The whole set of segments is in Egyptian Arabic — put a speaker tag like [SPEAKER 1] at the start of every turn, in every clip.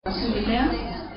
[SPEAKER 1] رسول الله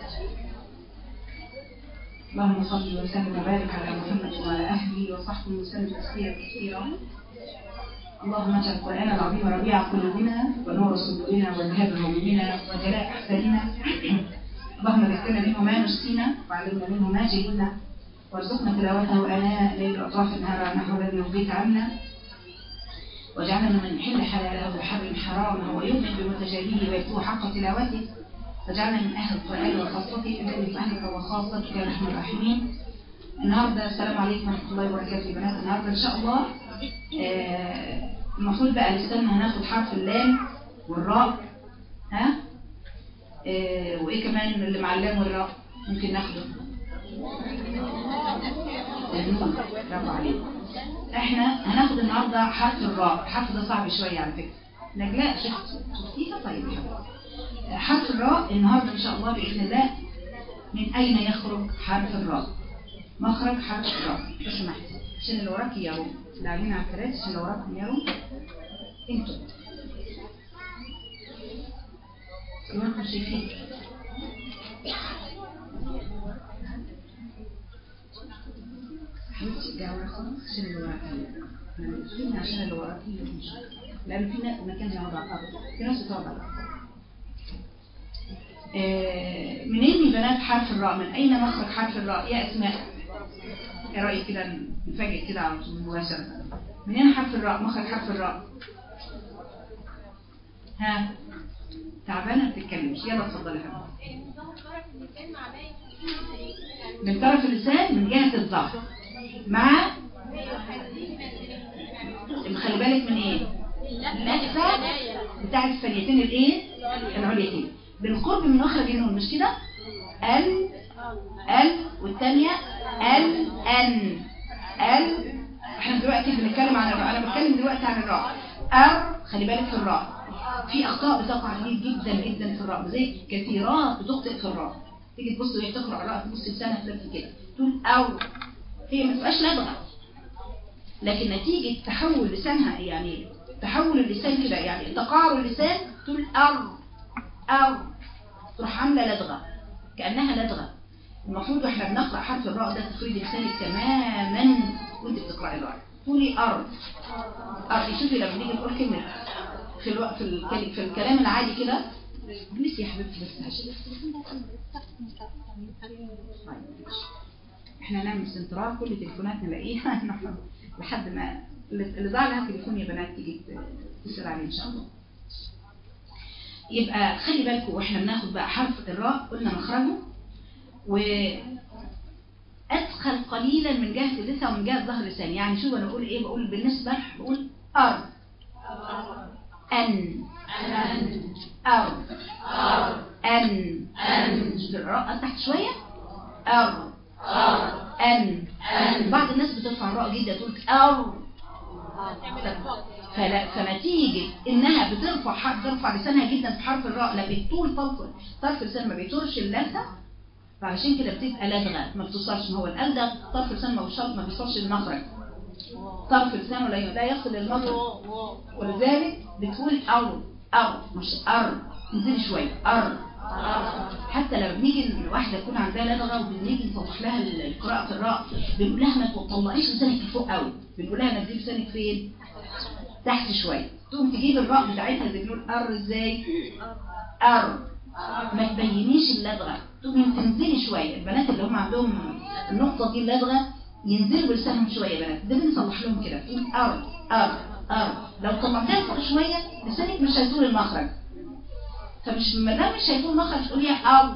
[SPEAKER 1] اللهم صل وسلم وبارك على محمد وعلى اهله وصحبه وسلم تسليما كثيرا اللهم اجعل القران العظيم ربيع قلوبنا ونور صدورنا وذهاب همومنا وجلاء احزاننا اللهم ذكرنا منه ما نسينا وعلمنا منه ما جهلنا وارزقنا تلاوته اناء الليل واطراف النهار على النحو الذي يرضيك عنا واجعلنا من يحل حلاله ويحرم حرامه ويؤمن بمتجابيه ويتلو حق تلاوته واجعلنا من اهل القران وخاصته انك من اهلك وخاصتك يا ارحم الراحمين النهارده السلام عليكم ورحمه الله وبركاته يا بنات النهارده ان شاء الله آه، المفروض بقى نستنى هناخد حرف اللام والراء ها آه، وايه كمان اللي مع اللام والراء ممكن ناخده النون برافو عليكم احنا هناخد النهارده حرف الراء الحرف ده صعب شويه على فكره نجلاء شفت شفتيها طيب يا حبيبي حرف الراء النهارده ان شاء الله باذن الله من اين يخرج حرف الراء مخرج حرف الراء لو سمحت عشان اللي وراك يارو اللي قاعدين على الكراسي عشان اللي وراكم يارو انتوا وراكم شايفين حبيبتي ارجعي ورا خالص عشان اللي وراك فين عشان اللي وراك لان في ناس مكان يقعد على الارض في ناس بتقعد على الارض آه، منين يا بنات حرف الراء من اين مخرج حرف الراء يا اسماء ايه رايك كده نفاجئ كده على طول مباشره منين حرف الراء مخرج حرف الراء ها تعبانه ما بتتكلمش يلا اتفضلي يا حبيبتي من طرف اللسان من جهه الظهر مع خلي بالك من ايه اللفه بتاعت الثانيتين الايه العليتين بالقرب من مخرج النون مش كده ال ال والثانيه ال ان ال احنا دلوقتي بنتكلم عن الراء انا بتكلم دلوقتي عن الراء ار خلي بالك في الراء في اخطاء بتقع كتير جدا جدا في الراء زي كثيرات بتخطئ في الراء تيجي تبص وهي بتقرا الراء تبص لسانها تلف كده تقول او هي ما تبقاش لدغه لكن نتيجه تحول لسانها يعني تحول اللسان كده يعني تقعر اللسان تقول ار أو تروح عاملة لدغة كأنها لدغة المفروض واحنا بنقرأ حرف الراء ده تفريد لسانك تماما وانت بتقرأي الراء تقولي أرض أرض شوفي لما نيجي نقول كلمة في الوقت في, الكل... في الكلام العادي كده بس يا حبيبتي بس عشان احنا نعمل سنترال كل تليفونات نلاقيها لحد ما اللي ضاع لها تليفون يا بنات تيجي تسأل عليه ان شاء الله يبقى خلي بالكم واحنا بناخد بقى حرف الراء قلنا مخرجه و ادخل قليلا من جهه اللسان ومن جهه ظهر اللسان يعني شوف انا بقول ايه بقول بالنسبه بقول ار ان ار ان ان الراء تحت شويه ار ان بعض الناس بترفع الراء جدا تقول ار فلا فنتيجة انها بترفع حرف ترفع لسانها جدا في حرف الراء لا بتطول طرف طرف اللسان ما بيطولش اللثة فعشان كده بتبقى لدغة ما بتوصلش ما هو الألدغ طرف اللسان ما بيوصل ما بيوصلش للمخرج طرف اللسان لا لا يصل للمخرج ولذلك بتقول أو أو مش أر انزلي شوية أر حتى لما بنيجي الواحدة تكون عندها لدغة وبنيجي نصلح لها القراءة الراء بنقول لها ما تطلعيش لسانك لفوق قوي بنقول لها نزلي لسانك فين تحت شوية تقوم تجيب الراء بتاعتها زي بنقول ار ازاي ار ما تبينيش اللدغة تقوم تنزلي شوية البنات اللي هم عندهم النقطة دي اللدغة ينزلوا بلسانهم شوية بنات ده بنصلح لهم كده تقول ار ار ار لو طلعتها فوق شوية لسانك مش هيطول المخرج فمش ما دام مش هيطول المخرج تقوليها ار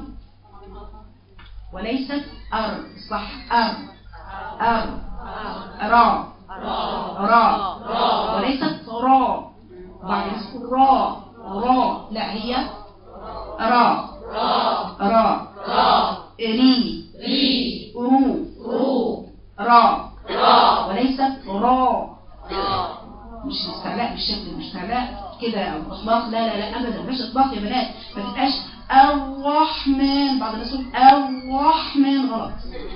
[SPEAKER 1] وليست ار صح ار ار را را وليست را بعد يقول را را لا هي را را ري ري رو رو را وليست را مش استعلاء بالشكل مش استعلاء كده او اطلاق لا لا لا ابدا مش اطلاق يا بنات ما تبقاش الرحمن بعض الناس يقول الرحمن غلط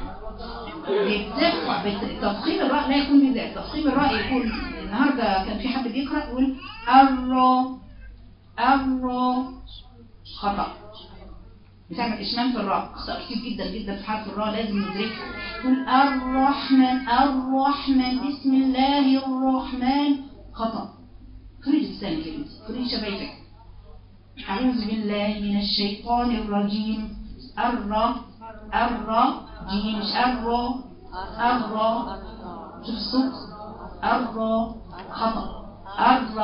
[SPEAKER 1] بترفع تفخيم الراء لا يكون بذلك تفخيم الراء يكون النهارده كان في حد بيقرا يقول الرا الرا خطا بتعمل اشمام في الراء اخطاء كتير جدا جدا في حرف الراء لازم ندركها تقول الرحمن الرحمن بسم الله الرحمن خطأ فريد لسانك يا بنتي فريد شفايفك أعوذ بالله من الشيطان الرجيم الر الر جيم مش الر الر شوف الصوت الر خطأ الر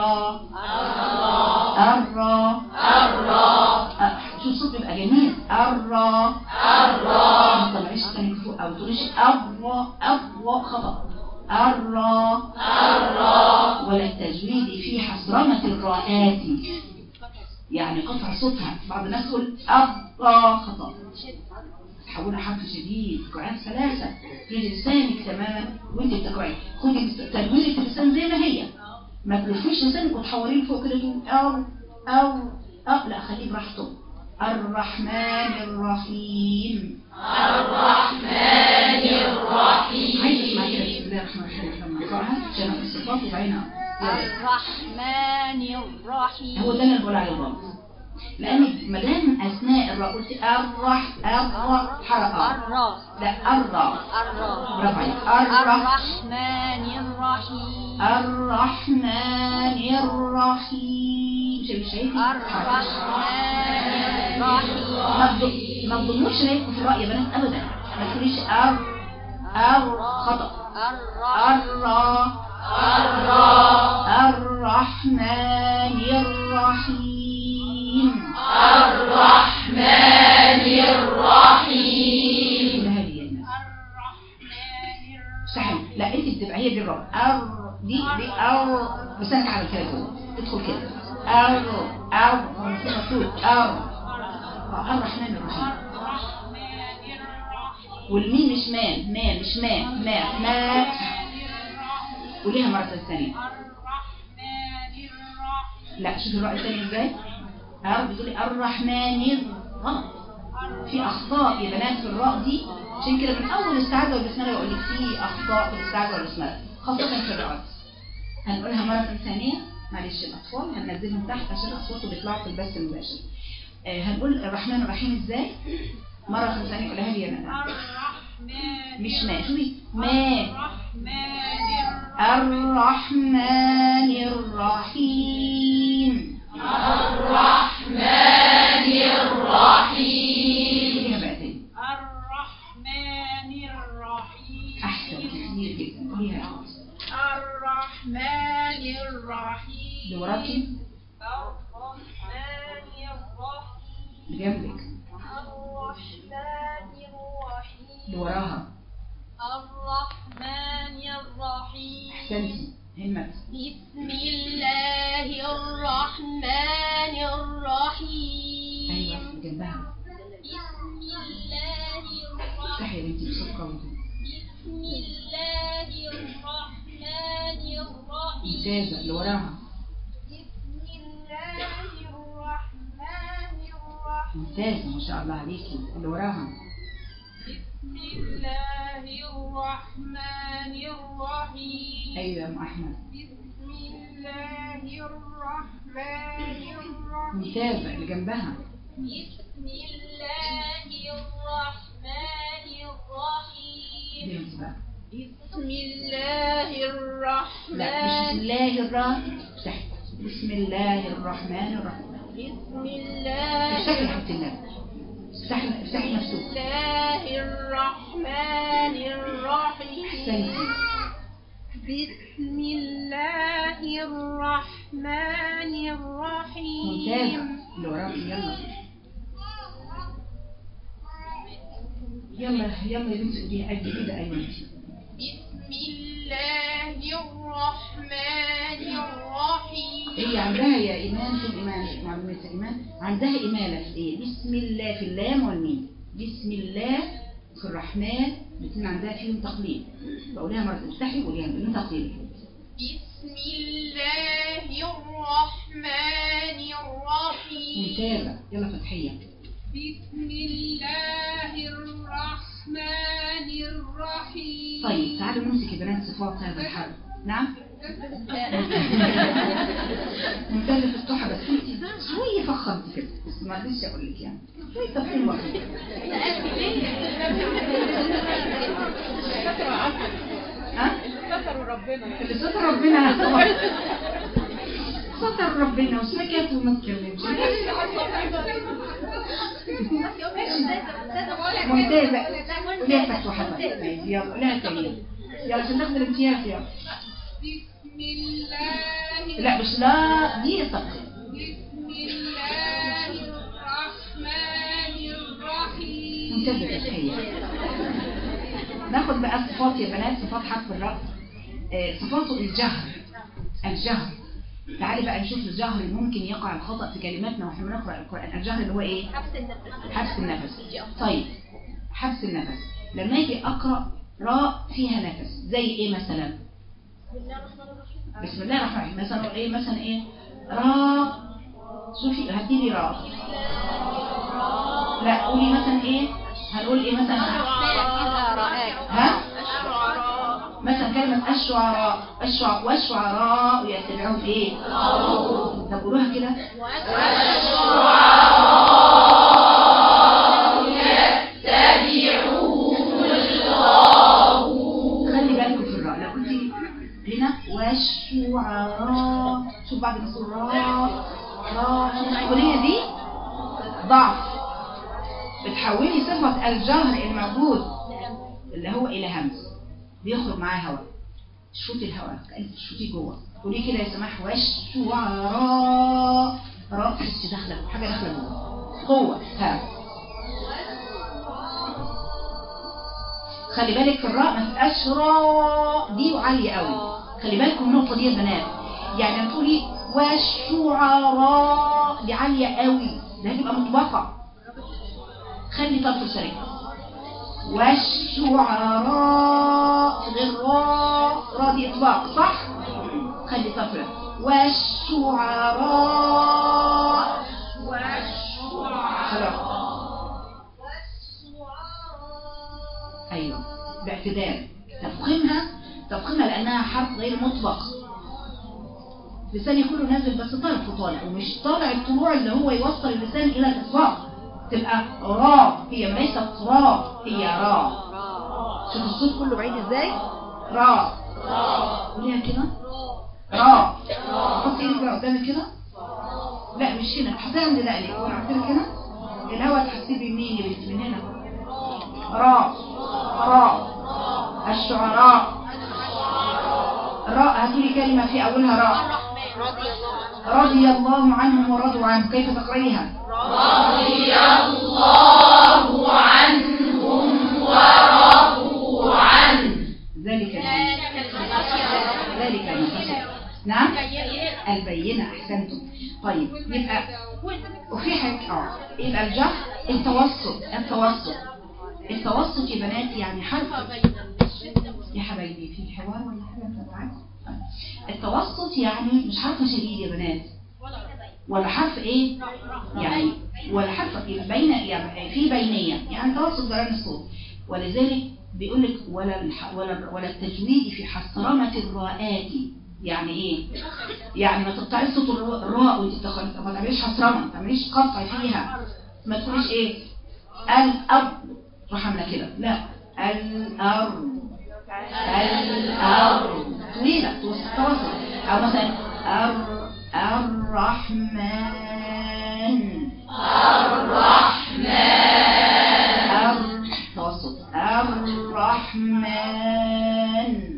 [SPEAKER 1] الر الر شوف الصوت بيبقى جميل الر الر ما تطلعيش تاني فوق او تقوليش الر الر خطأ الر الر ولا التجويد في حصرمة الراءات يعني قطع صوتها بعض الناس تقول أبا خطأ تحولها حرف شديد قرآن ثلاثة في لسانك تماما وانت بتقرأي خدي تجويدك اللسان زي ما هي ما تلفيش لسانك وتحوريه فوق كده تقول أو أو أو لا خليه براحته الرحمن الرحيم
[SPEAKER 2] الرحمن الرحيم
[SPEAKER 1] عايز تسمع كده بسم الله الرحمن الرحيم لما نقراها عشان ناخد الصفات وبعدين يلا
[SPEAKER 2] الرحمن الرحيم
[SPEAKER 1] هو ده اللي بقول عليه غلط لان ما دام اثناء الراء قلت الرح الراء حركه
[SPEAKER 2] الراء
[SPEAKER 1] لا الراء
[SPEAKER 2] الراء
[SPEAKER 1] برافو عليك الرح
[SPEAKER 2] الرحمن الرحيم
[SPEAKER 1] الرحمن الرحيم شايف شايف
[SPEAKER 2] الرحمن الرحيم
[SPEAKER 1] ما تض- ما تضموش عليكم في الراء يا بنات ابدا ما تقوليش ار ار خطا
[SPEAKER 2] الرحمن
[SPEAKER 1] الراء الرحمن الرحيم
[SPEAKER 2] الرحمن الرحيم
[SPEAKER 1] كل هذه الناس سهل لا انت بتبقى هي دي الرابع ار دي دي ار لسانك على كده جوه تدخل كده ار ار مفروض ار آه، الرحمن الرحيم والميم مش مان مان مش ما ما ما قوليها مرة ثانية لا شوفي الراء الثانية ازاي ار بتقولي الرحمن غلط في اخطاء يا بنات في الراء دي عشان كده من اول استعاذه والبسمله بقول لك في اخطاء في الاستعاذه والبسمله خاصه في الراءات هنقولها مره ثانيه معلش الاطفال هننزلهم تحت عشان اصواتهم بيطلعوا في البث المباشر آه هنقول الرحمن الرحيم ازاي مره ثانيه قولها لي يا بنات مش ما شوفي ما الرحمن الرحيم
[SPEAKER 2] الرحمن الرحيم
[SPEAKER 1] قوليها بقى تاني
[SPEAKER 3] الرحمن الرحيم
[SPEAKER 1] احسن كتير جدا قوليها يا أخواتي.
[SPEAKER 3] الرحمن الرحيم
[SPEAKER 1] اللي وراكي
[SPEAKER 3] الرحمن الرحيم
[SPEAKER 1] اللي جنبك
[SPEAKER 3] الرحمن الرحيم
[SPEAKER 1] اللي وراها
[SPEAKER 2] الرحمن الرحيم
[SPEAKER 1] احسنتي همت
[SPEAKER 2] بسم الله الرحمن الرحيم
[SPEAKER 1] ايوه اللي جنبها
[SPEAKER 2] بسم الله الرحمن
[SPEAKER 1] افتحي يا بنتي بصوت قوي كده.
[SPEAKER 2] بسم الله الرحمن الرحيم
[SPEAKER 1] ممتازه اللي وراها
[SPEAKER 3] بسم الله الرحمن الرحيم
[SPEAKER 1] ممتازه ما شاء الله عليكي اللي وراها
[SPEAKER 3] بسم الله الرحمن الرحيم
[SPEAKER 1] ايوه يا ام احمد
[SPEAKER 3] بسم الله الرحمن الرحيم
[SPEAKER 1] ممتازه اللي جنبها
[SPEAKER 2] بسم الله الرحمن الرحيم
[SPEAKER 1] دي انت بقى
[SPEAKER 3] بسم الله الرحمن
[SPEAKER 1] لا مش بسم الله الرحمن افتحي بسم الله الرحمن الرحيم
[SPEAKER 3] بسم الله
[SPEAKER 1] افتحي حبيبه الله افتحي افتحي مفتوح
[SPEAKER 3] الله الرحمن الرحيم
[SPEAKER 1] احسنتي
[SPEAKER 3] بسم الله الرحمن الرحيم
[SPEAKER 1] ممتازه اللي وراكي يلا يلا يلا يا بنتي قوليها قد كده ايوه انت
[SPEAKER 3] بسم الله الرحمن الرحيم
[SPEAKER 1] هي عندها يا إيمان في الإيمان معلومات الإيمان عندها إمالة في إيه بسم الله في اللام والميم بسم الله في الرحمن الاثنين عندها فيهم تقليل بقولها مرة افتحي وقوليها بدون تقليل
[SPEAKER 3] بسم الله الرحمن الرحيم
[SPEAKER 1] ممتازة يلا فتحية
[SPEAKER 3] بسم الله الرحمن الرحيم
[SPEAKER 1] طيب تعالوا نمسك يا بنات صفات هذا الحرف نعم ممتازة في الصحة بس انت شوية فخمت كده بس ما قدرتش اقول لك يعني شوية تفخيم بسيط ها؟
[SPEAKER 3] ستروا ربنا
[SPEAKER 1] اللي ستر ربنا ستر ربنا وسكت وما اتكلمش ممتازة وليها فتوى حسن يلا لها كريم يلا عشان ناخد الامتياز يلا
[SPEAKER 3] بسم الله
[SPEAKER 1] لا مش لا دي التقييم
[SPEAKER 3] بسم الله الرحمن الرحيم
[SPEAKER 1] ممتازة تحية ناخد بقى الصفات يا بنات صفات حرف الراء آه، صفاته الجهر الجهر تعالي بقى نشوف الجهر اللي ممكن يقع الخطأ في كلماتنا واحنا بنقرأ القرآن الجهر اللي هو ايه؟ حبس النفس طيب حبس النفس لما اجي اقرا راء فيها نفس زي ايه مثلا بسم الله الرحمن الرحيم مثلا ايه مثلا ايه راء شوفي هاتي لي راء لا قولي مثلا ايه هنقول ايه مثلا ها مثلا كلمة الشعراء الشعراء والشعراء يتبعون ايه طب قولوها كده خلي بالكم في الراء لو كنت هنا والشعراء شوف بعد ما تقول راء راء شوف الأولية دي ضعف بتحولي صفة الجهر الموجود اللي هو إلى همس بيخرج معاه هواء شوتي الهواء كأنك تشوتيه جوه قولي كده يا سماح والشعراء راء تحسي داخله حاجة داخله جوه قوة ها خلي بالك في الراء ما تبقاش راء دي عالية قوي خلي بالكم من النقطة دي يا بنات يعني لما تقولي والشعراء دي عالية قوي ده هتبقى مطبقة خلي طرف سريع والشعراء غير راء راء دي اطلاق صح خلي طرف ده. والشعراء خلاص ايوه باعتدال تفخيمها تفخيمها لانها حرف غير مطلق لساني كله نازل بس طرف طالع ومش طالع الطلوع اللي هو يوصل اللسان الى الاطلاق تبقى را هي ليست را هي را شوف الصوت كله بعيد ازاي را قوليها كده را حطي ايدك كده قدامك كده لا مش هنا حطيها عند دقنك وانا عملت لك هنا الهواء تحسيه بمين يا بنت من هنا را را الشعراء راء هاتولي كلمة في أولها راء رضي الله عنهم ورضوا عنه كيف تقرأيها ذلك ذلك المقصود نعم البينة أحسنتم طيب يبقى وفي حاجة اه يبقى الجهر التوسط التوسط التوسط يا بنات يعني حرف يا حبايبي في حوار ولا حاجة انت معاك؟ التوسط يعني مش حرف شديد يا بنات ولا حرف ايه يعني ولا حرف يبقى بين يعني في بينية يعني توسط جران الصوت ولذلك بيقول لك ولا الح... ولا ولا التجويد في حصرمة الراءات يعني ايه يعني ما تقطعيش صوت الر- الراء وانت بتخرج ما تعمليش حصرمة ما تعمليش قطع فيها ما تقوليش ايه الارض روح عامله كده لا الارض الارض طويله توسط او مثلا الر- الرحمن الر- توسط الرحمن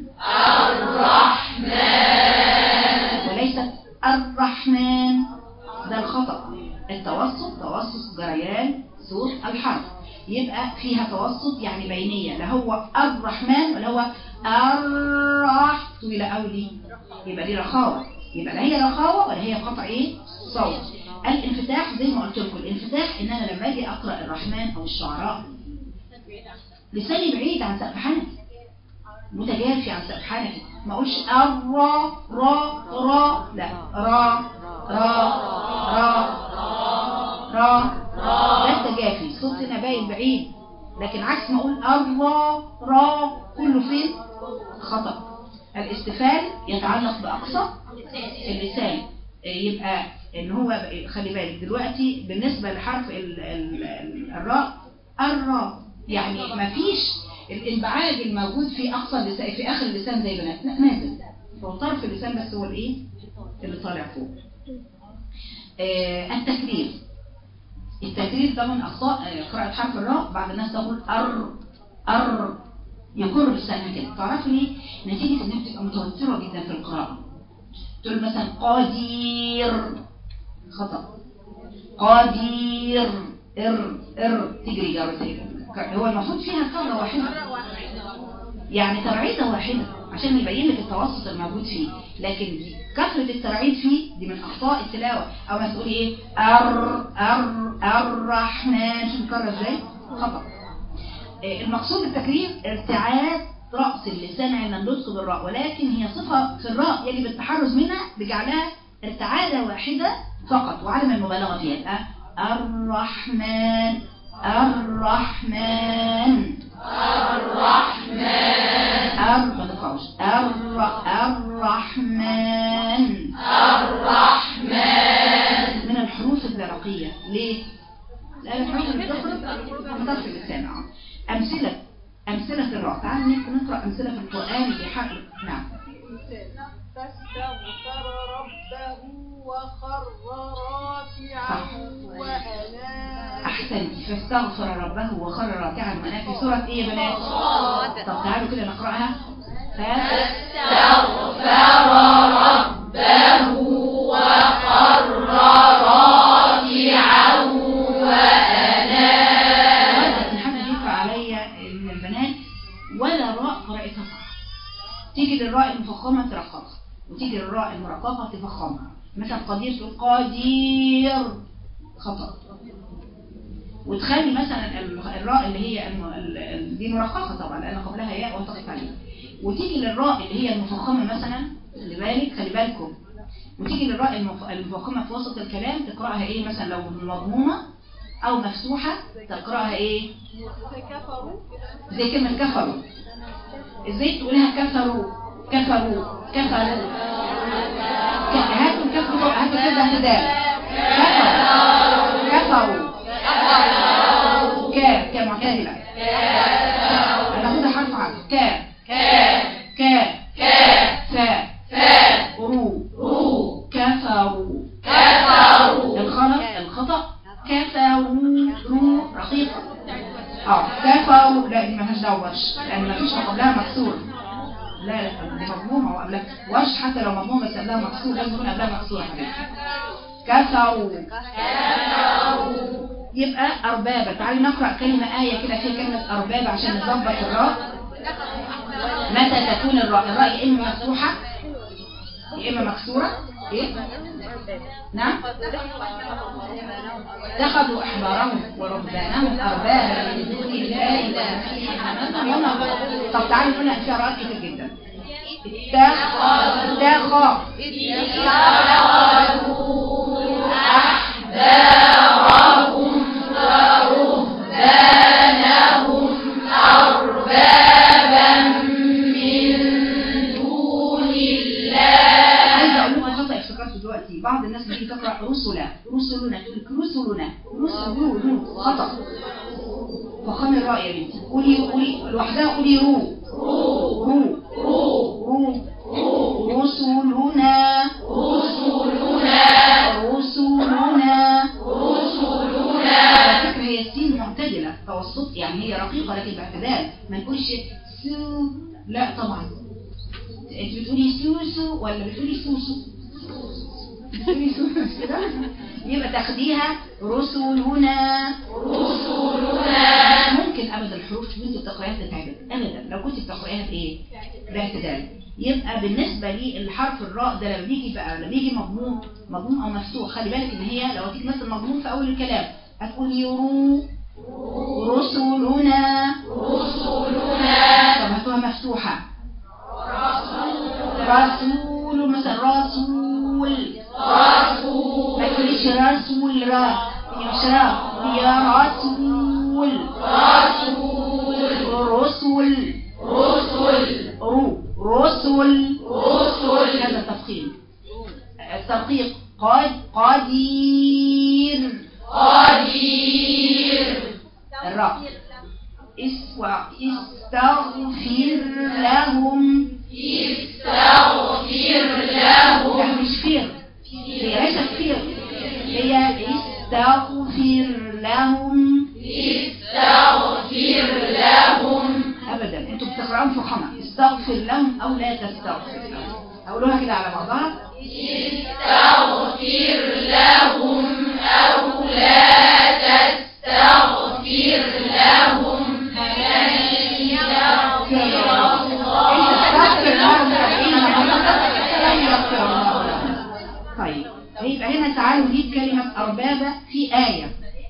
[SPEAKER 1] وليست الرحمن ده الخطأ التوسط توسط جريان صوت الحرف يبقى فيها توسط يعني بينية لا هو الرحمن ولا هو الرح طويلة أوي دي يبقى دي رخاوة يبقى لا هي رخاوة ولا هي قطع ايه صوت الانفتاح زي ما قلت لكم الانفتاح ان انا لما اجي اقرا الرحمن او الشعراء لساني بعيد عن سقف حنكي متجافي عن سقف حنكي ما اقولش الرا را را لا را را را را ده التجافي الصوت هنا باين بعيد لكن عكس ما اقول الرا را كله فين خطأ الاستفال يتعلق بأقصى اللسان يبقى ان هو خلي بالك دلوقتي بالنسبة لحرف ال ال ال الراء الراء يعني مفيش الانبعاج الموجود في اقصى اللسان في اخر اللسان زي بنات لا، نازل هو طرف اللسان بس هو الايه اللي طالع فوق آه التكرير التكرير ده من اخطاء آه، قراءة حرف الراء بعض الناس تقول ار ار يكر لسانها كده تعرفوا ليه نتيجة انها بتبقى متوترة جدا في القراءة تقول مثلا قدير خطأ قدير ار ار تجري جرتين هو المفروض فيها كرة واحدة يعني ترعيدة واحدة عشان يبين لك التوسط الموجود فيه لكن دي كثرة الترعيد فيه دي من أخطاء التلاوة أو ما تقولي إيه أر أر الرحمن شوف الكرة إزاي خطأ آه، المقصود بالتكرير ارتعاد رأس اللسان عند النطق بالراء ولكن هي صفة في الراء يجب التحرز منها بجعلها ارتعادة واحدة فقط وعدم المبالغة فيها يبقى الرحمن الرحمن الر ما تنفعوش الر الرحمن الرحمن من الحروف الزرقية ليه؟ لأن الحروف اللي بتخرج من طرف اللسان آه. أمثلة أمثلة الراء تعالوا نقرأ أمثلة في القرآن بحرف نعم
[SPEAKER 3] فاستغفر ربه وخر راكعا وأناب
[SPEAKER 1] أحسنت فاستغفر ربه وخر راكعا وأنا في سورة إيه يا بنات؟ طب تعالوا كده نقرأها فاستغفر إن حد يقرأ عليا من البنات ولا راء قراءتها صح تيجي للراء المفخمة ترققها وتيجي للراء المرققة تفخمها مثلا قدير تقول قدير خطأ وتخلي مثلا ال- الراء اللي هي الم... ال- ال- دي مرققة طبعا لأن قبلها ياء وتقف عليها وتيجي للراء اللي هي المفخمة مثلا خلي بالك خلي بالكم وتيجي للراء المف... المفخمة في وسط الكلام تقرأها ايه مثلا لو مضمومة أو مفتوحة تقرأها ايه
[SPEAKER 3] كفروا
[SPEAKER 1] زي كلمة كفروا ازاي تقولها كفروا كفروا كفروا ك- هاتوا كفروا هاتوا كده اعتدال كفروا كفروا كاف كاف معتدلة هناخدها حرف عرف كاف كاف فاء رو كفروا الخلط الخطأ كفروا رو رقيقة اه كفروا لا دي مالهاش دعوه ورش لان مفيش ما قبلها مكسور لا لا دي مضمومه وقبلها ورش حتى لو مضمومه بس قبلها مكسور لازم يكون قبلها مكسور يا حبيبي كفروا يبقى أربابة تعالي نقرأ كلمة آية كده فيها كلمة أربابة عشان نظبط الراء متى تكون الراء الراء يا إما مفتوحة يا إما مكسورة إيه؟ نعم اتخذوا أحبارهم ورهبانهم أربابا من دون الله والمسيح ابن مريم طب تعالي نقولها فيها رأي كتير جدا اتخذوا اتخذوا عايزه اقول لكم خطا افتكرته دلوقتي بعض الناس بتيجي تقرا رسلا رسلنا تقول لك رسلنا رسلنا خطا فخامي الراء يا بنتي قولي قولي لوحدها قولي رو رو رو رو رسلنا رسلنا رسلنا على فكره هي السين معتدله توسط يعني هي رقيقه لكن باعتدال ما نقولش سو لا طبعا انت بتقولي سوسو ولا بتقولي سوسو بتقولي سوسو كده يبقى تاخديها رسلنا رسلنا ممكن ابدا الحروف وانت بتقرايها تتعبك ابدا لو كنت بتقرايها بايه باعتدال يبقى بالنسبه لي الحرف الراء ده لما بيجي بقى لما بيجي مضموم مضموم او مفتوح خلي بالك ان هي لو تيجي مثلا مضموم في اول الكلام هتقولي رو رسلنا رسلنا طب هاتوها مفتوحه رسول مثلا رسول رسول ما تقوليش رسول را هي مش را هي رسول رسول رسل رسل رو رسل الراء اس واستغفر لهم لا مش فير هي ليست فير هي استغفر لهم استغفر لهم ابدا انتوا بتقراهم فخمه استغفر لهم او لا تستغفر لهم اقولوها كده على بعضها طيب يبقى هنا تعالوا نجيب كلمة أربابة في آية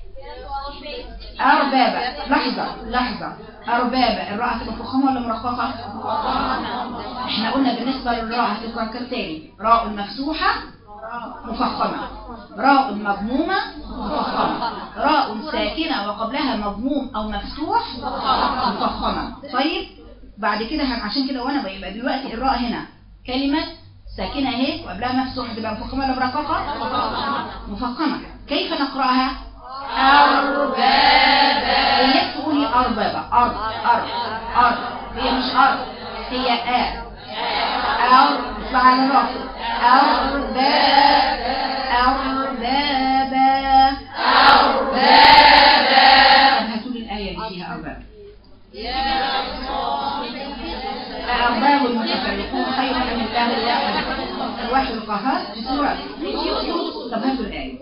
[SPEAKER 1] أربابة لحظة لحظة أربابة الراء هتبقى فخامة ولا مرققة؟ احنا قلنا بالنسبة للراء هتبقى كالتالي راء مفتوحة مفخمة راء مضمومة مفخمة راء ساكنة وقبلها مضموم أو مفتوح مفخمة طيب بعد كده هن عشان كده وانا يبقى دلوقتي الراء هنا كلمة ساكنة اهي وقبلها مفتوح تبقى مفخمة ولا مرققة؟ مفخمة كيف نقرأها؟ أربابا هي تقولي أربابا أر أر أر هي مش أر هي آ أر اسمع على الراء أربابا أربابا أربابا هاتوا لي الآية اللي فيها أربابا أرباب المتفرقون خير من الله الواحد الواحد القهار في سورة طب هاتوا الآية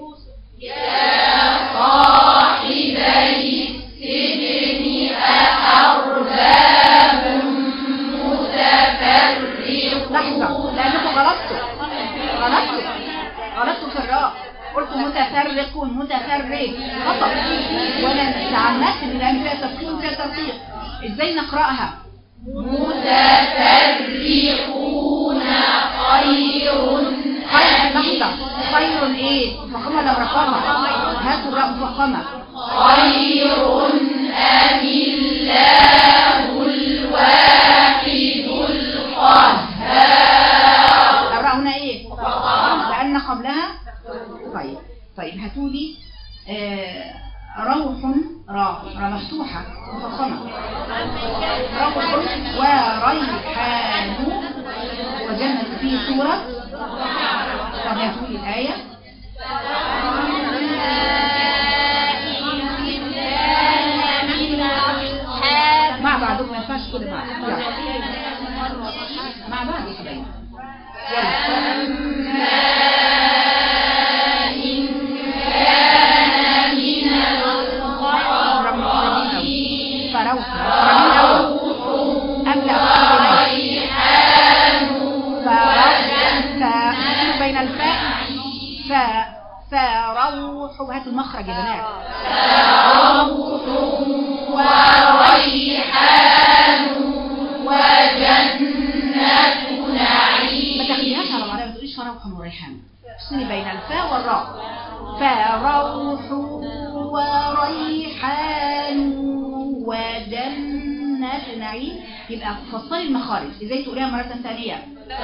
[SPEAKER 1] لحظة لأنكم غلطتوا غلطتوا غلطتوا في الراء قلتوا متفرق متفرق خطأ ولا تعمدت ان لان فيها تفخيم وفيها ترقيق ازاي نقرأها خير لحظة خير ايه مفخمة ولا مرقمة هاتوا الراء مفخمة الراء هنا ايه لأن قبلها طيب طيب هاتوا لي آه روح را را مفتوحة مفخمة روح وريحان وجنة في سورة طب هاتوا لي الآية مع بعضهم ما ينفعش كل بعض يلا. مع بعض يا حبايبي يلا فروح رمين أول أبدأ فروح بين الفاء فاء فروح وهاتوا المخرج يا بنات ما تاخديهاش على بعضها ما تقوليش فروح وريحان افصلي بين الفاء والراء فروح وريحان وجنة نعيم يبقى فصلي المخارج ازاي تقوليها مرة ثانية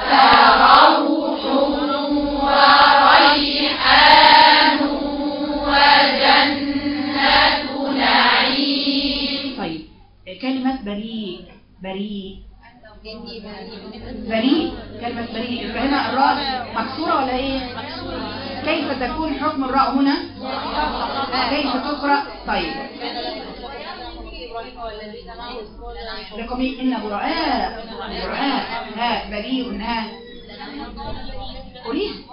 [SPEAKER 1] طيب كلمة بريء بريء بريء كلمة بريء يبقى هنا الراء مكسورة ولا ايه كيف تكون حكم الراء هنا كيف تقرأ طيب لكم إيه؟ إن براء براء ها بريء ها قوليها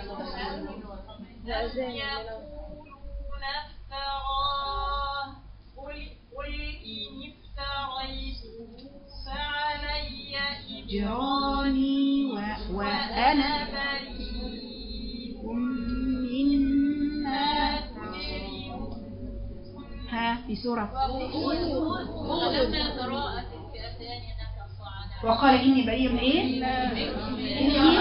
[SPEAKER 2] يقولون افتراه قل قل إن افتريته فعلي إجرامي
[SPEAKER 1] جراني و... وأنا
[SPEAKER 2] بريء
[SPEAKER 1] مما ها في سورة وقال إني بريء من إيه؟ إني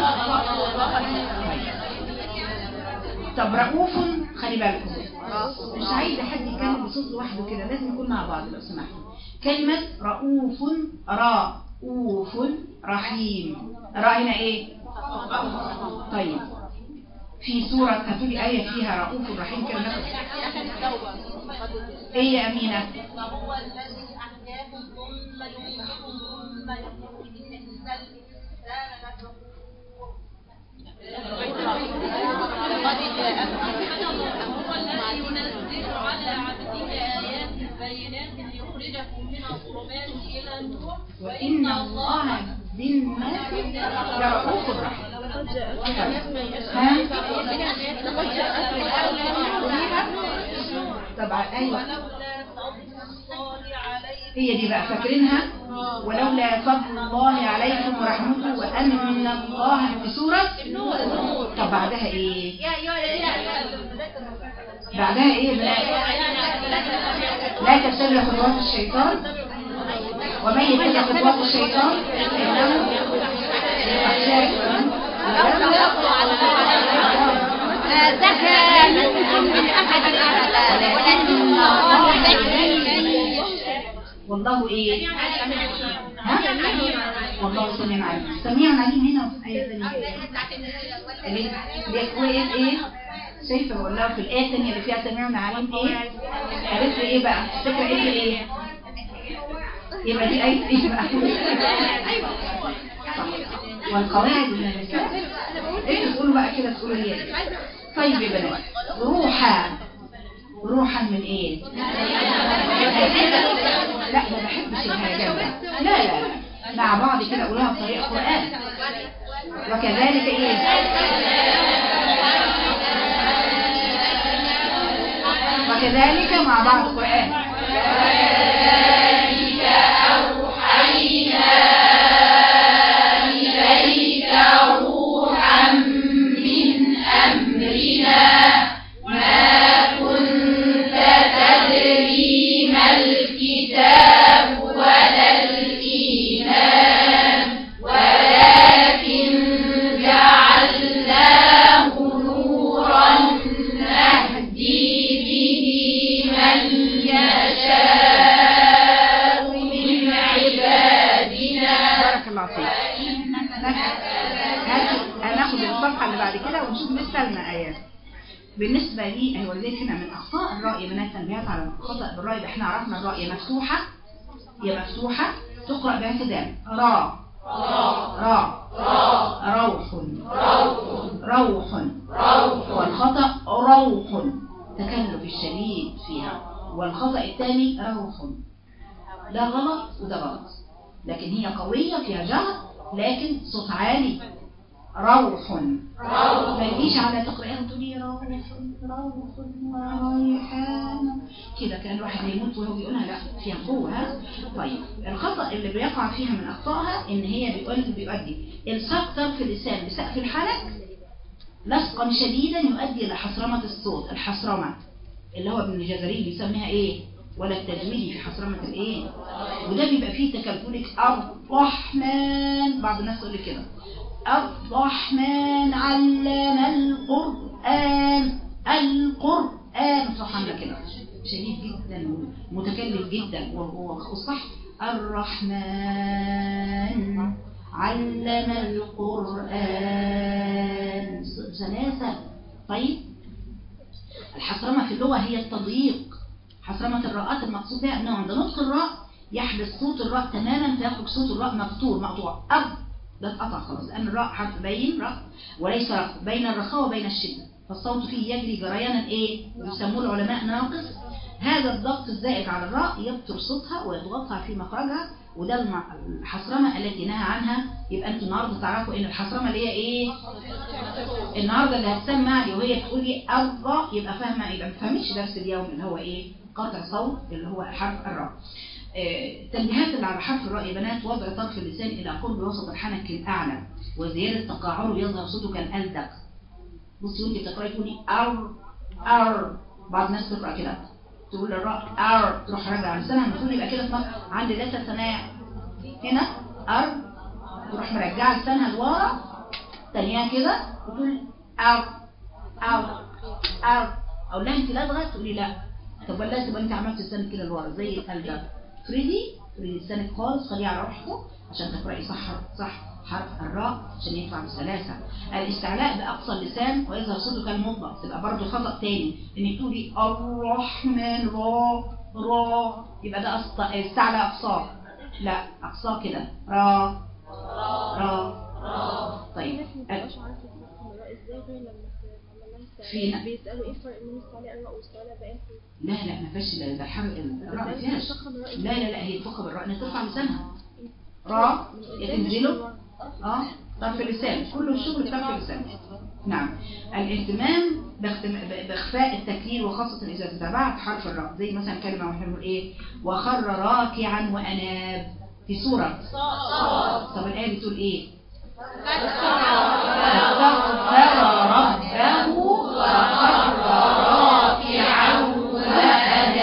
[SPEAKER 1] طب رؤوف خلي بالكم مش عايزة حد يتكلم بصوت لوحده كده لازم يكون مع بعض لو سمحتوا كلمة رؤوف رؤوف رحيم راء هنا ايه طيب في سورة هتقولي آية فيها رؤوف رحيم كده ناخد ايه يا امينه
[SPEAKER 2] وهو الذي أحياكم ثم يميتكم ثم يخرجكم إلا الإنسان لكفور
[SPEAKER 4] هو الذي ينزل على عبده آيات بينات ليخرجكم من الظلمات إلى النور
[SPEAKER 1] وان الله بالناس لرؤوف رحيم ها طبعا ايوه
[SPEAKER 2] ولولا فضل الله عليكم
[SPEAKER 1] هي دي بقى فاكرينها ولولا فضل الله عليكم ورحمته وان الله في سوره طب بعدها ايه بعدها ايه بقى لا تتبع خطوات الشيطان ومن يتبع خطوات الشيطان فانه
[SPEAKER 5] زكى منكم من أحد أبدا ولكن الله زكي
[SPEAKER 1] والله ايه ها والله سميع عليم سميع عليم هنا في ايه ثانيه اللي دي ايه ايه شايفه والله في الايه الثانيه اللي فيها سميع عليم ايه عرفت ايه بقى فكره ايه ايه يبقى دي ايه ايه بقى صح. والقواعد من النساء ايه تقولوا بقى كده تقولوا هي إيه؟ طيب يا بنات روحا روحا من ايه لا ما بحبش الهجان ده. لا لا لا مع بعض كده قولوها بطريقه قران وكذلك ايه وكذلك مع بعض قران بارك الله فيك هات- هناخد الصفحة اللي بعد كده ونشوف مثالنا آيات بالنسبة لي أيوة ولذلك هنا من أخطاء الرأي من التنبيهات على الخطأ بالرأي ده احنا عرفنا الرأي مفتوحة هي مفتوحة تقرأ باعتدال را را روح روح والخطأ روح تكلف الشديد فيها والخطأ الثاني روح ده غلط وده غلط لكن هي قوية فيها جهر لكن صوت عالي روح ما تجيش على تقرأها وتقولي روح روح وريحان كده كان الواحد هيموت وهو بيقولها لا فيها قوة ها طيب الخطأ اللي بيقع فيها من أخطائها إن هي بيقول بيؤدي الصق طرف اللسان بسقف الحلق لصقا شديدا يؤدي إلى حصرمة الصوت الحصرمة اللي هو ابن الجزري بيسميها ايه ولا التجويدي في حصرمة الايه وده بيبقى فيه تكلفلك الرحمن بعض الناس تقول لك كده الرحمن علم القرآن القرآن صح عامله كده شديد جدا متكلف جدا والصح الرحمن علم القرآن سلاسة طيب الحصرمة في اللغة هي التضييق حصرمة الراءات المقصود بها أنه عند نطق الراء يحدث صوت الراء تماما فيخرج صوت الراء مقطوع مقطوع أب ده اتقطع خلاص لأن الراء حرف بين راء وليس راء بين الرخاء وبين الشدة فالصوت فيه يجري جريانا إيه يسموه العلماء ناقص هذا الضغط الزائد على الراء يبتر صوتها ويضغطها في مخرجها وده المع- الحصرمة التي نهى عنها يبقى انتوا النهارده تعرفوا ان الحصرمة اللي هي ايه النهارده اللي هتسمع لي وهي بتقولي الراء يبقى فاهمه يبقى ما فهمتش درس اليوم اللي هو ايه قطع صوت اللي هو حرف الراء آه، التنبيهات اللي على حرف الراء يا بنات وضع طرف اللسان الى قرب وسط الحنك الاعلى وزياده تقاعره يظهر صوته كالالدق بصي وانت بتقراي تقولي ار ار بعض الناس تقرا كده تقول الراء ار تروح راجعه لسانها المفروض يبقى كده اسمها عند لسه ثنايا هنا ار تروح مرجعه لسانها لورا تانية كده وتقول أو أو أو أو لا أنت لا تغير تقولي لا طب ولا تبقى أنت عملت لسانك كده لورا زي القلب فريدي فريدي لسانك خالص خليه على روحكم عشان تقرأي صح صح حرف الراء عشان ينفع بالثلاثة الاستعلاء بأقصى اللسان ويظهر صوته كالمطلق تبقى برضه خطأ تاني إنك تقولي الرحمن را را يبقى ده أسط... استعلى أقصاه لا أقصاه كده را را طيب فين؟
[SPEAKER 3] بيسألوا ايه الفرق بين الصلاة الراء والصلاة بقى
[SPEAKER 1] لا لا ما فيش ده ده الحرف الراء ما فيهاش لا لا لا هي تفخم الراء انها ترفع لسانها راء يتنزله اه طرف اللسان كل الشغل في طرف اللسان نعم الاهتمام باختم- باخفاء التكرير وخاصة اذا تتابعت حرف الراء زي مثلا كلمة واحنا بنقول ايه وخر راكعا واناب في سورة طب الآية بتقول ايه فاستغفر ربه وخر راكعا واناب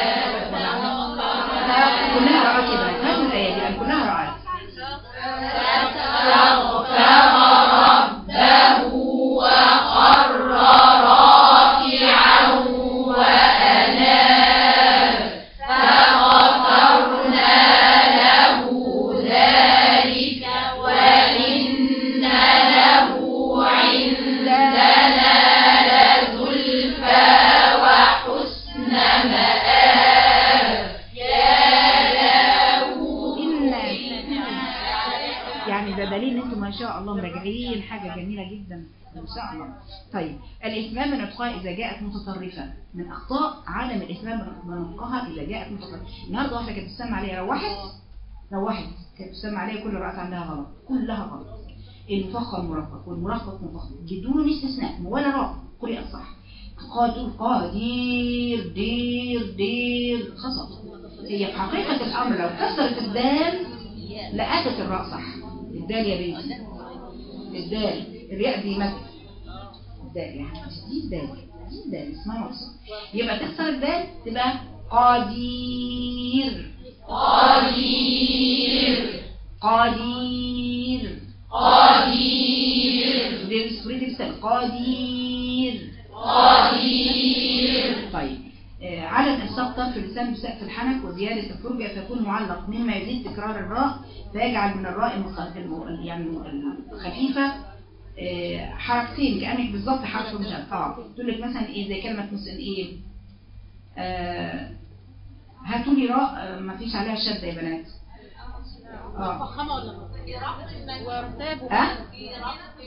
[SPEAKER 1] كلها رأى كده هذه الآية دي يعني كلها رأى يعني ده دليل ان انتم ما شاء الله مراجعين حاجة جميلة جدا ان شاء الله طيب الاهتمام من نطقها اذا جاءت متطرفة من اخطاء عدم الاهتمام من نطقها اذا جاءت متطرفة النهارده واحدة كانت بتسمع عليها روحت روحت كانت بتسمع عليها كل رأت عندها غلط كلها غلط المفخم مرقق والمرقق مفخم بدون استثناء ولا راء قرئ صح قادر قادير دير دير خصت هي في حقيقة الأمر لو كسرت الدال لأتت الراء صح الدال يا بنتي الدال الياء دي مد الدال يعني دي الدال دي الدال اسمها مقصود يبقى تكسر الدال تبقى قدير قدير قدير قدير دي سوري لسان قدير قدير طيب آه، عدم السقط في اللسان بسقف الحنك وزيادة الفرجة فيكون معلق مما يزيد تكرار الراء فيجعل من الراء المخ... الم- يعني الخفيفة آه، حركتين كأنك بالظبط حرف مشد اه تقول لك مثلا ايه زي كلمة مثلا ايه آه هاتوا لي راء آه، ما فيش عليها شدة يا بنات اه
[SPEAKER 4] فخامة ولا لا؟
[SPEAKER 3] وارتابوا
[SPEAKER 1] ها
[SPEAKER 2] في رفع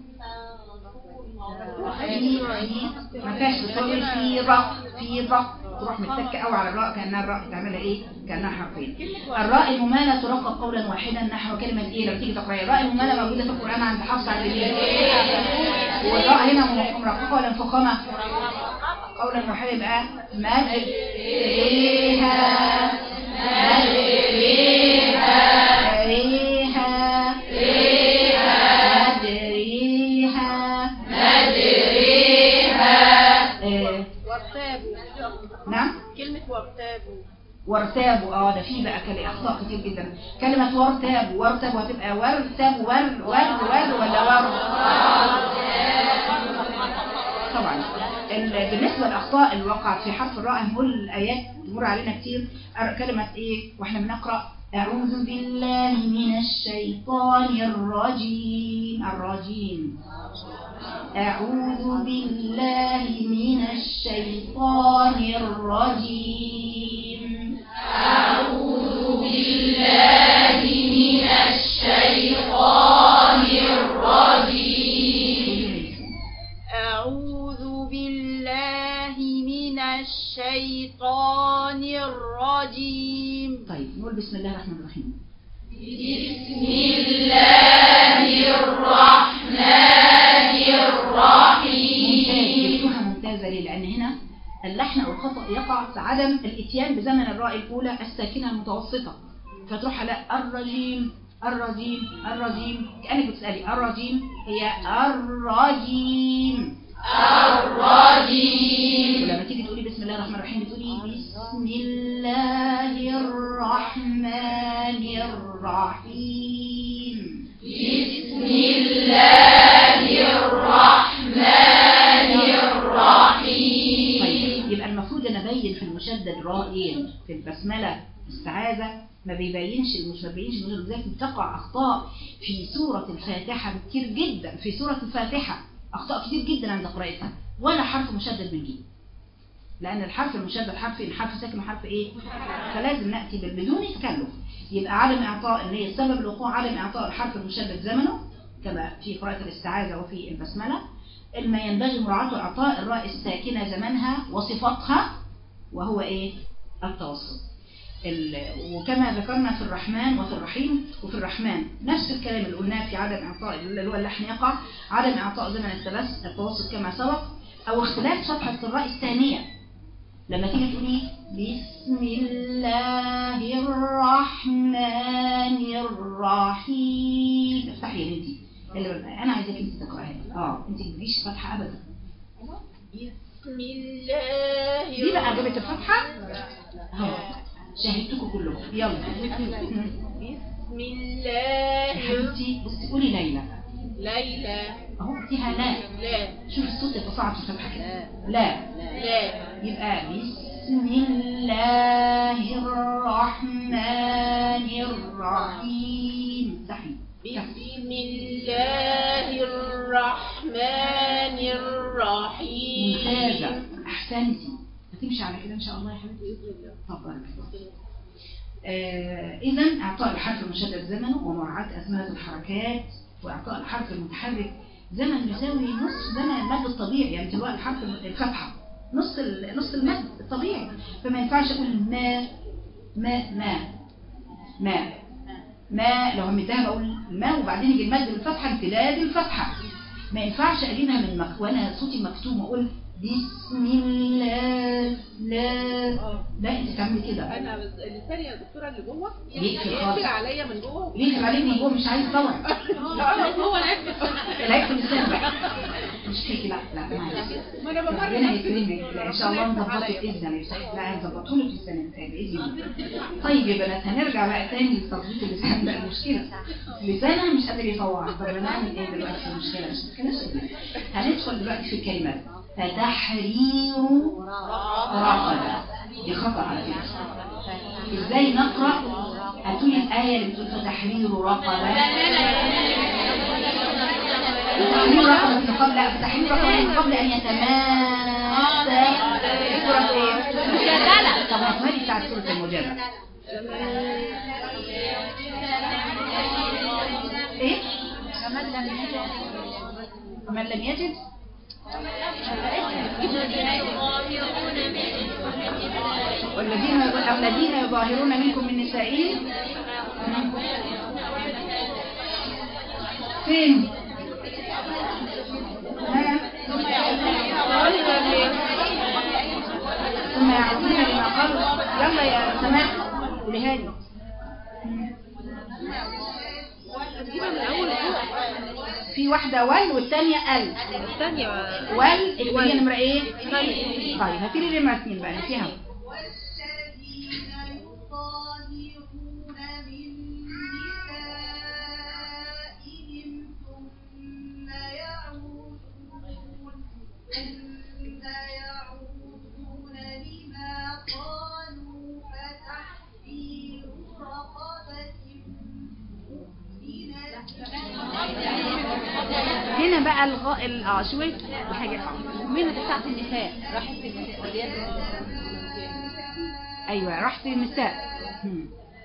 [SPEAKER 2] منصوب
[SPEAKER 1] في في ما فيهاش بتقول في راء في راء تروح متكة قوي على الراء كأنها الراء تعملها ايه كأنها حرفين الراء الممالة ترقق قولا واحدا نحو كلمة ايه لو تيجي تقرأي الراء الممالة موجودة في القرآن عند حفص عند اليمين والراء هنا مرققة ولا مفخمة قولا واحدا يبقى مجريها مجريها مجريها إيه،
[SPEAKER 3] وارتابوا
[SPEAKER 1] نعم
[SPEAKER 3] كلمة وارتابوا
[SPEAKER 1] وارتابوا اه ده في بقى كلمة اخطاء كتير جدا كلمة وارتابوا وارتابوا هتبقى وارتابوا ور ور ور ولا ور طبعا ال- بالنسبة للأخطاء اللي وقعت في حرف الراء هنقول الآيات تمر علينا كتير أر- كلمة إيه وإحنا بنقرأ أعوذ بالله من الشيطان الرجيم الرجيم أعوذ بالله من الشيطان الرجيم
[SPEAKER 3] أعوذ بالله من الشيطان الرجيم
[SPEAKER 1] طيب نقول بسم الله الرحمن الرحيم ممتاز جبتوها ممتازة ليه؟ لأن هنا اللحن أو الخطأ يقع في عدم الإتيان بزمن الراء الأولى الساكنة المتوسطة فتروح على الرجيم الرجيم الرجيم كأنك بتسألي الرجيم هي الرجيم الرجيم ولما تيجي تقولي بسم الله الرحمن الرحيم بتقولي بسم الله الرحمن الرحيم طيب يبقى المفروض ان ابين في المشدد رائين في البسمله استعاذه ما بيبينش مش ما بيبينش المشدد لذلك بتقع اخطاء في سوره الفاتحه كتير جدا في سوره الفاتحه اخطاء كتير جدا عند قراءتها ولا حرف مشدد من جيم لأن الحرف المشدد حرف الحرف ساكن حرف إيه فلازم نأتي بال- بدون تكلف يبقى عدم إعطاء اللي هي سبب الوقوع عدم إعطاء الحرف المشدد زمنه كما في قراءة الاستعاذة وفي البسملة ما ينبغي مراعاة إعطاء الراء الساكنة زمنها وصفاتها وهو إيه التوسط ال- وكما ذكرنا في الرحمن وفي الرحيم وفي الرحمن نفس الكلام اللي قلناه في عدم إعطاء اللي هو اللحن يقع عدم إعطاء زمن التبس التوسط كما سبق أو اختلاف صفحة الراء الثانية لما تيجي تقولي بسم الله الرحمن الرحيم افتحي يا بنتي اللي- انا عايزاك انت تقراها اه انت ما تجيبيش فتحه ابدا
[SPEAKER 4] بسم الله
[SPEAKER 1] دي بقى جابت الفتحه اهو شاهدتكم كلكم يلا
[SPEAKER 4] بسم
[SPEAKER 1] يا
[SPEAKER 4] الله
[SPEAKER 1] حبيبتي بصي قولي ليلى
[SPEAKER 4] ليلى
[SPEAKER 1] اهو اديها لا
[SPEAKER 4] لا
[SPEAKER 1] شوف الصوت يتصاعد في الفتحه كده لا
[SPEAKER 4] لا
[SPEAKER 1] يبقى بسم الله الرحمن الرحيم افتحي
[SPEAKER 4] بسم الله الرحمن الرحيم
[SPEAKER 1] ممتازة أحسنتي هتمشي على كده إن شاء الله يا حبيبتي طب بارك الله آه إذا إعطاء الحرف المشدد زمنه ومراعاة أزمنة الحركات وإعطاء الحرف المتحرك زمن يساوي نصف زمن المد الطبيعي يعني دلوقتي الحرف الفتحة نص ال- نص المد الطبيعي فما ينفعش أقول ما ما ما ما ما لو همتها بقول ما وبعدين يجي المد بالفتحة امتداد الفتحة ما ينفعش اجيبها من مك... وانا صوتي مكتوم واقول بسم الله لا لا انت تعملي كده
[SPEAKER 6] انا بس لساني يا دكتوره اللي جوه
[SPEAKER 1] يقفل
[SPEAKER 6] يقفل
[SPEAKER 1] خالص
[SPEAKER 6] عليا من جوه
[SPEAKER 1] ليه يقفل عليك من جوه مش عايز طبعا
[SPEAKER 6] هو العيب
[SPEAKER 1] العيب في اللسان بقى مش فيكي لا لا معلش
[SPEAKER 6] ما انا بمر
[SPEAKER 1] ربنا يكرمك لا ان شاء الله نظبطه باذن الله يفتح لا هنظبطه لك السنه الجايه باذن الله طيب يا بنات هنرجع بقى تاني لتظبيط اللسان بقى المشكله لسانها مش قادر يفوع طب هنعمل ايه دلوقتي في المشكله مش مشكله هندخل دلوقتي في الكلمات فتحرير رقبه دي خطا على فكره ازاي نقرا هاتولي الايه اللي بتقول فتحرير رقبه تحرير رقبة من قبل لا تحرير رقبة من قبل أن يتماس سورة إيه؟
[SPEAKER 5] مجادلة.
[SPEAKER 1] طب هاتوها لي بتاعت سورة المجادلة إيه؟ من لم يجد والذين الذين يظاهرون منكم من نسائهم فين؟ ها؟ ثم يعودون لما قالوا يلا يا سماح قوليها لي في واحدة ول والثانية ال
[SPEAKER 6] الثانيه
[SPEAKER 1] ول اللي هي نمرة ايه؟ طيب هاتي لي نمرة اثنين بقى نسيها
[SPEAKER 2] والذين يظاهرون من نسائهم ثم يعودون ثم يعودون لما قالوا فتحرير رقبة مؤمنة
[SPEAKER 5] هنا بقى الغاء ال- اه شوية حاجة من بتاعت النساء راحت في
[SPEAKER 1] ايوه راحت النساء هم.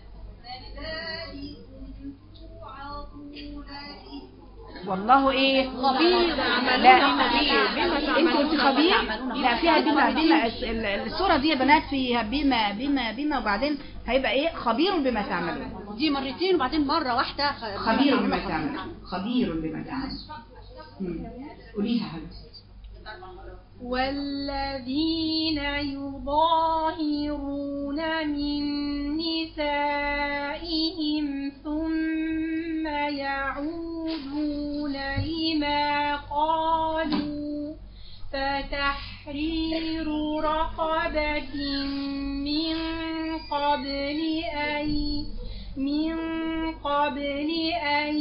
[SPEAKER 2] ذلكم توعظون به
[SPEAKER 1] والله ايه
[SPEAKER 6] خبير
[SPEAKER 1] لا
[SPEAKER 6] خبير بما
[SPEAKER 1] انت قلت
[SPEAKER 6] تعملون
[SPEAKER 1] خبير لا فيها بما بما الس- ال- الصورة دي يا بنات فيها بما بما بما وبعدين هيبقى ايه خبير بما تعملون
[SPEAKER 5] دي مرتين وبعدين مرة واحدة
[SPEAKER 1] خبير بما تعملون خبير بما تعملون هم. قوليها حبيبتي
[SPEAKER 4] والذين يظاهرون من نسائهم ثم يعودون لما قالوا فتحرير رقبة من قبل أن من قبل أن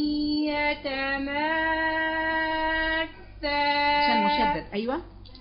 [SPEAKER 4] يتماسا
[SPEAKER 1] عشان مشدد ايوه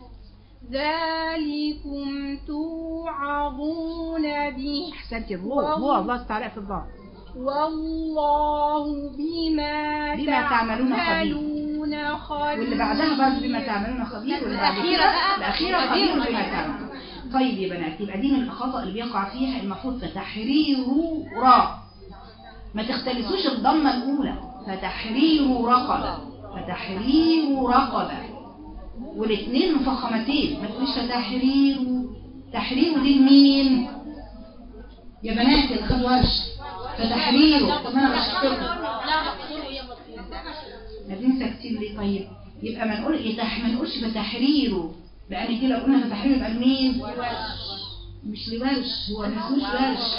[SPEAKER 4] ذلكم توعظون به
[SPEAKER 1] احسنتي الضوء هو الله تعالى في الضوء
[SPEAKER 4] والله بما,
[SPEAKER 1] بما تعملون خبير.
[SPEAKER 4] تعملون خبير
[SPEAKER 1] واللي بعدها برضه بما تعملون خبير واللي بعد
[SPEAKER 5] الأخيرة
[SPEAKER 1] كده
[SPEAKER 5] بقى
[SPEAKER 1] الأخيرة خبير بما تعملون طيب يا بنات يبقى دي من الخطأ اللي بيقع فيها المفروض فتحرير را ما تختلسوش الضمة الأولى فتحرير رقبة فتحرير رقبة والاثنين مفخمتين ما تقوليش فتحرير تحرير دي لمين يا بنات اللي خدوا ورش فتحريره طب ما انا بشكركم
[SPEAKER 4] لا مقصور هي مقصور
[SPEAKER 1] عايزين ساكتين ليه طيب يبقى ما نقول ايه تح ما نقولش بتحريره لان دي لو قلنا فتحريره يبقى لمين مش لورش هو ما اسموش ورش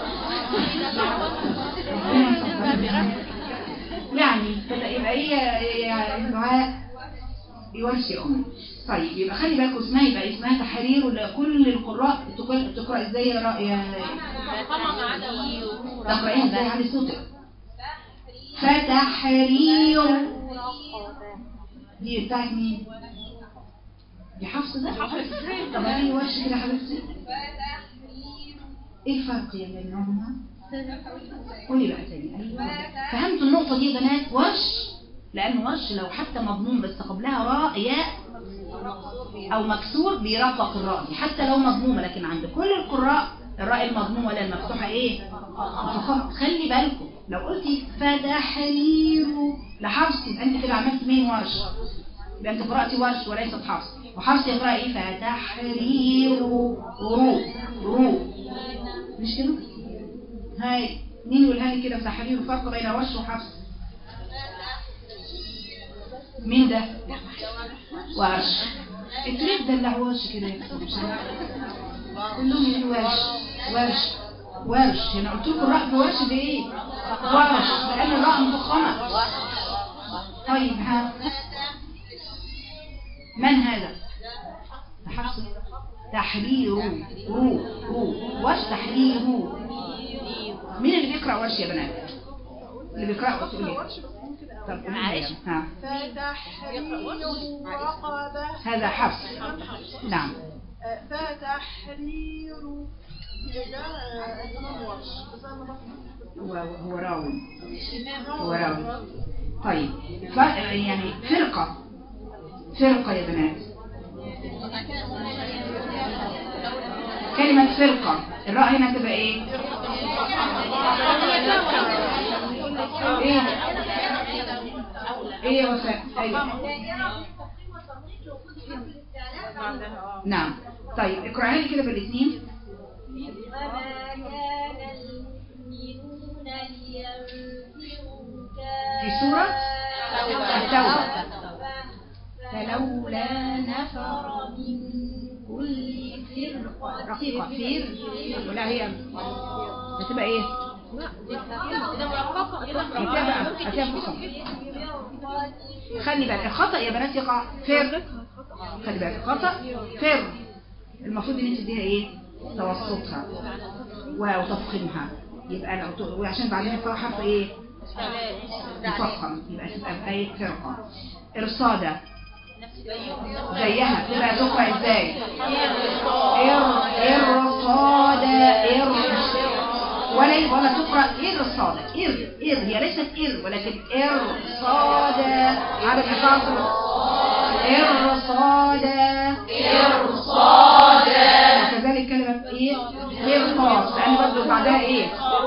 [SPEAKER 1] يعني فده يبقى هي هي دعاء يورش يا أمي طيب يبقى خلي بالكم اسمها يبقى اسمها تحرير ولا كل القراء تقرأ تقرأ ازاي يا رأي يا
[SPEAKER 4] فما ما عدا ولي
[SPEAKER 1] تقرأيها ازاي على صوتك فتحرير دي بتاعت مين؟ دي حفص ده؟ طب انا ورش كده يا حبيبتي ايه الفرق يا بينهما؟ قولي بقى تاني ايوه فهمتوا النقطة دي يا بنات ورش لأن ورش لو حتى مضموم بس قبلها راء ياء أو مكسور بيرقق الراء دي حتى لو مضمومة لكن عند كل القراء الراء المضمومة ولا المفتوحة ايه؟ مفخمة. خلي بالكم لو قلتي فتحرير لحفص يبقى انت كده عملت مين ورش يبقى انت قرأتي ورش وليست حفص وحفص يقرأ ايه فتحرير رو رو مش كده؟ هاي مين يقولها لي كده تحرير فرق بين ورش وحفص مين ده ورش انتوا ليه تدلعوا ورش كده يا أخوة؟ مش عارفة. كلهم يقولوا ورش ورش ورش هنا قلت لكم الراء في ورش دي ايه ورش لان الراء مفخمه طيب ها من هذا حفص تحرير رو رو ورش تحرير مين اللي بيقرأ ورش يا بنات اللي بيقرأ تقول ايه طب معلش ها
[SPEAKER 3] فتحرير رقبة
[SPEAKER 1] هذا حفص نعم
[SPEAKER 3] فتحرير ده إمام ورش بس أنا بفهم.
[SPEAKER 1] هو هو راوي هو راوي طيب ف- يعني فرقة فرقة يا بنات كلمة فرقة الراء هنا تبقى ايه ايه ايه يا وفاء ايوه نعم طيب اقرأها لي كده بالاثنين
[SPEAKER 2] وما كان المؤمنون لينفروا
[SPEAKER 1] في سورة التوبة
[SPEAKER 2] فلولا نفر من كل فرقة
[SPEAKER 1] رقيقة فير ولا هي هتبقى ايه هتبقى هتبقى فخم خلي بالك الخطأ يا بنات يقع فر خلي بالك الخطأ فر المفروض ان انت تديها ايه توسطها وتفخمها يبقى لو ت- وعشان بعدين يطلع حرف ايه مفخم يبقى تبقى بآية فرقة إرصادة زيها تبقى تقرأ ازاي إر إرصادة إر ولا ولا تقرأ إرصادة إر إر هي ليست إر ولكن إرصادة على الإقامة إرصادة إرصادة وكذلك كلمة إيه إرصاص لأن برضه بعدها إيه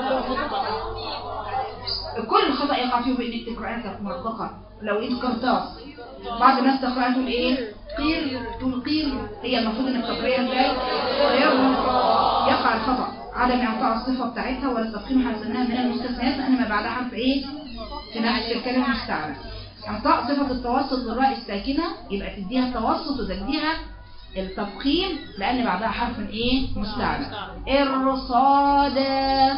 [SPEAKER 1] كل خطأ يقع فيه بإنك تقرأها مرققة لو إيه قرطاس بعض الناس تقرأها تقول إيه قير تقول قير هي المفروض إنك تقرأها إزاي قير يقع الخطأ عدم إعطاء الصفة بتاعتها ولا تفخيم حسنها من المستثنيات لأن ما بعدها حرف إيه في نفس الكلمة مستعمل إعطاء صفة التوسط للراء الساكنة يبقى تديها التوسط وتديها التفخيم لأن بعدها حرف إيه مستعمل إرصادا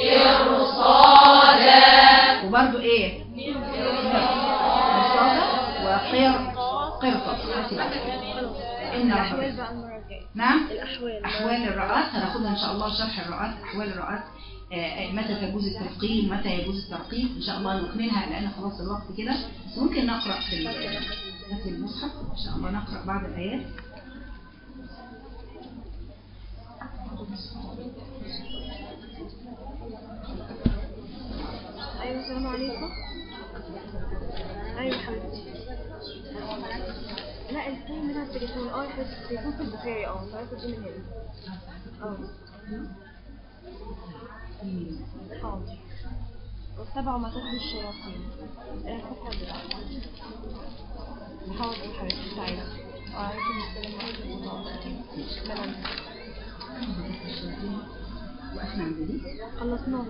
[SPEAKER 1] إرصادا وبرضو إيه إرصادا وقر قرطة إن ربك نعم أحوال الرؤات هناخدها إن شاء الله شرح الرؤات أحوال الرؤات آه، آه، متى تجوز التفقيم متى يجوز الترقيق إن شاء الله نكملها لأن خلاص الوقت كده بس ممكن نقرأ في ال- في المصحف إن شاء الله نقرأ بعض الآيات
[SPEAKER 3] أيوة السلام عليكم أيوة حبيبتي لا الفيلم منها التليفون اه بس التليفون في البخاري اه فهاخد دي من هنا اه حاضر واتبعوا ما تتلو الشياطين آه، فتحة البدع. حاضر يا حبيبتي تعالي وعليكم السلام ورحمة الله وبركاته تمام
[SPEAKER 1] وأسمع الجديد
[SPEAKER 3] خلصناه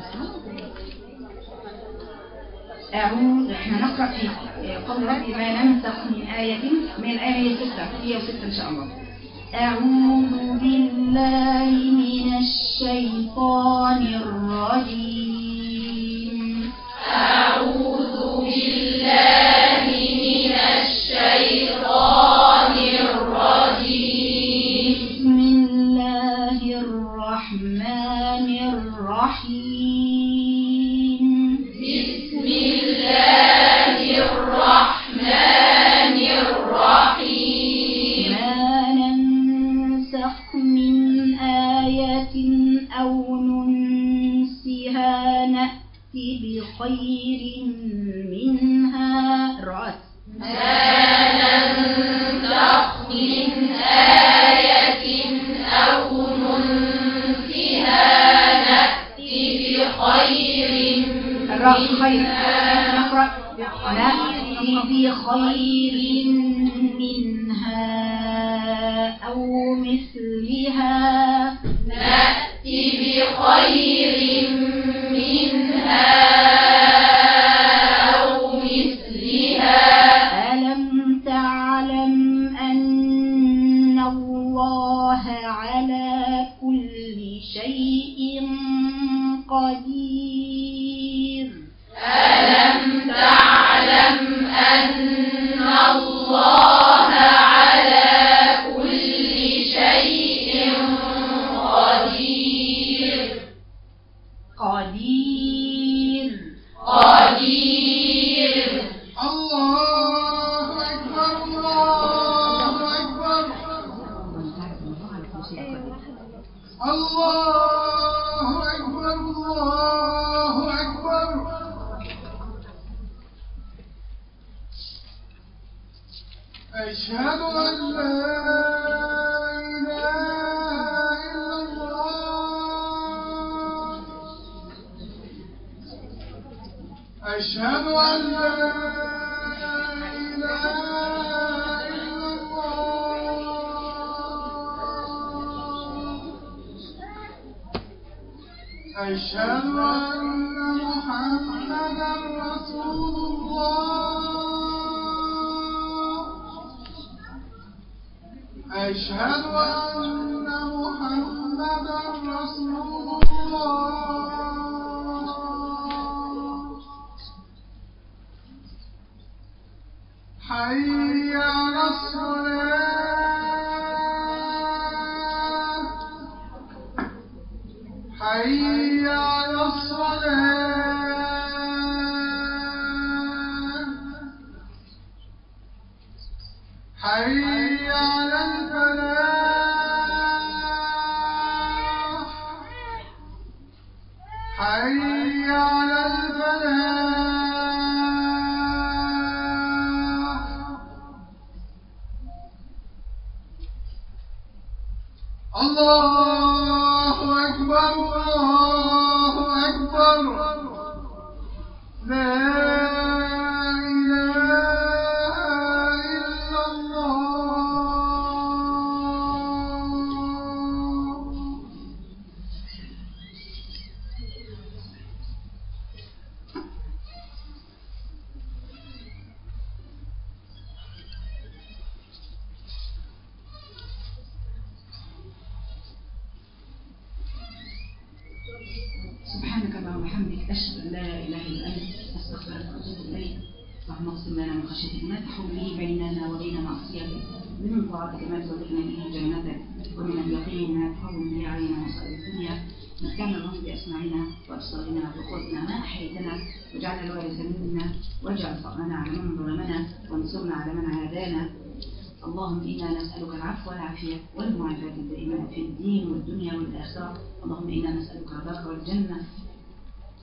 [SPEAKER 1] أعوذ احنا نقرأ في قول ربي ما ننسخ من آية من الآية ستة هي وستة إن شاء الله أعوذ بالله من الشيطان الرجيم بسم الله الرحمن الرحيم ما ننسخ من آية أو ننسها نأتي بخير منها رأس الراء خير نقرأ نأتي بخير منها أو مثلها ألم تعلم أن الله على كل شيء قدير قدير
[SPEAKER 7] الله أكبر الله أكبر الله أكبر الله أكبر أشهد أن لا إله إلا الله أشهد أن لا إله إلا الله أشهد أن محمدا رسول الله أشهد أن محمدا رسول الله حي على الصلاة حي على الصلاة حي على الفلاح حي على الفلاح الله أكبر الله أكبر لا إله إلا الله
[SPEAKER 1] سبحانك اللهم وبحمدك أشهد أن لا إله إلا أنت أستغفرك وأتوب إليك اللهم اقسم لنا من خشيتك ما تحول به بيننا وبين معصيتك ومن طاعتك ما تبلغنا به جنتك ومن اليقين ما تهون به علينا مصائب الدنيا مكان اللهم بأسماعنا وأبصارنا وقوتنا ما أحييتنا واجعلنا الوارث منا واجعل ثأرنا على من ظلمنا وانصرنا على من عادانا اللهم إنا نسألك العفو والعافية والمعافاة الدائمة في الدين والدنيا والآخرة اللهم إنا نسألك رضاك والجنة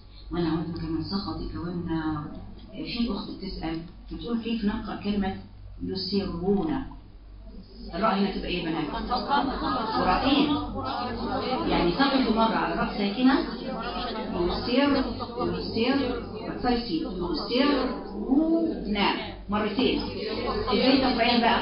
[SPEAKER 1] ونعوذ بك من سخطك والنار في أخت بتسأل بتقول كيف نقرأ كلمة يسرون الراء هنا تبقى ايه يا بنات ورائين يعني تقف مرة على راء ساكنة يسر يسر وتصير سين يسرون مرتين ازاي تقرأين بقى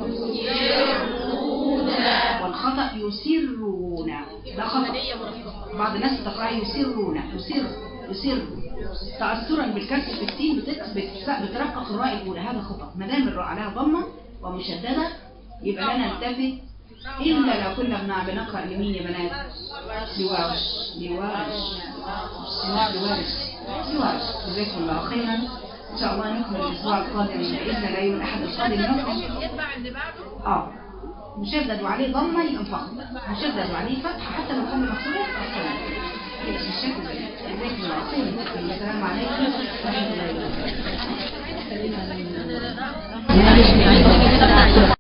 [SPEAKER 1] والخطأ يسرون ده خطأ بعض الناس تقرأ يسرون يسر يسر تأثرا بالكسر في السين بتت- بت- بترقق الراء الأولى هذا خطأ ما دام الراء عليها ضمة ومشددة يبقى لا نلتفت إلا لو كنا بنع- بنقرأ لمين يا بنات لورش لورش مش لورش لورش جزاكم الله خيرا إن شاء الله نكمل الأسبوع القادم بإذن الله يوم الأحد القادم نكمل
[SPEAKER 4] يتبع اللي بعده
[SPEAKER 1] اه مشدد وعليه ضمه يبقى فخم مشدد وعليه فتحه حتى لو كان مكسور بالشكل ده جزاكم الله خير السلام عليكم ورحمه الله وبركاته